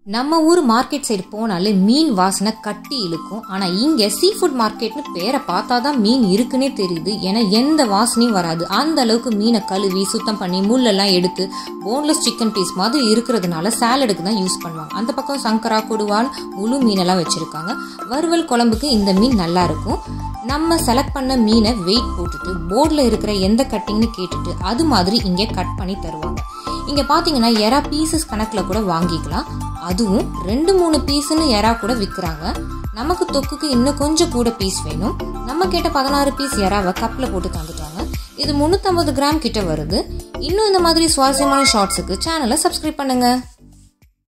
நம்ம ஊர் market side போனாலே மீன் வாசனை கட்டி இழுக்கும் ஆனால் இங்கே சீ ஃபுட் மார்க்கெட்னு பேரை பார்த்தா தான் மீன் இருக்குன்னே தெரியுது ஏன்னா எந்த வாசனையும் வராது அந்த அளவுக்கு மீனை கழுவி சுத்தம் பண்ணி முள்ளெல்லாம் எடுத்து போன்லெஸ் சிக்கன் பீஸ் மாதிரி இருக்கிறதுனால சாலடுக்கு தான் யூஸ் பண்ணுவாங்க அந்த பக்கம் சங்கரா கொடுவால் முழு மீனெல்லாம் வச்சுருக்காங்க வறுவல் குழம்புக்கு இந்த மீன் நல்லா இருக்கும் நம்ம செலக்ட் பண்ண மீனை வெயிட் போட்டுட்டு போர்டில் இருக்கிற எந்த கட்டிங்னு கேட்டுட்டு அது மாதிரி இங்கே கட் பண்ணி தருவாங்க இங்கே பார்த்தீங்கன்னா எறா பீசஸ் கணக்கில் கூட வாங்கிக்கலாம் அதுவும் ரெண்டு மூணு பீஸுன்னு எறா கூட விற்கிறாங்க நமக்கு தொக்குக்கு இன்னும் கொஞ்சம் கூட பீஸ் வேணும் நம்ம கேட்ட பதினாறு பீஸ் எறாவை கப்பில் போட்டு தந்துட்டாங்க இது முந்நூற்றம்பது கிராம் கிட்ட வருது இன்னும் இந்த மாதிரி சுவாரஸ்யமான ஷார்ட்ஸுக்கு சேனலை சப்ஸ்கிரைப் பண்ணுங்கள்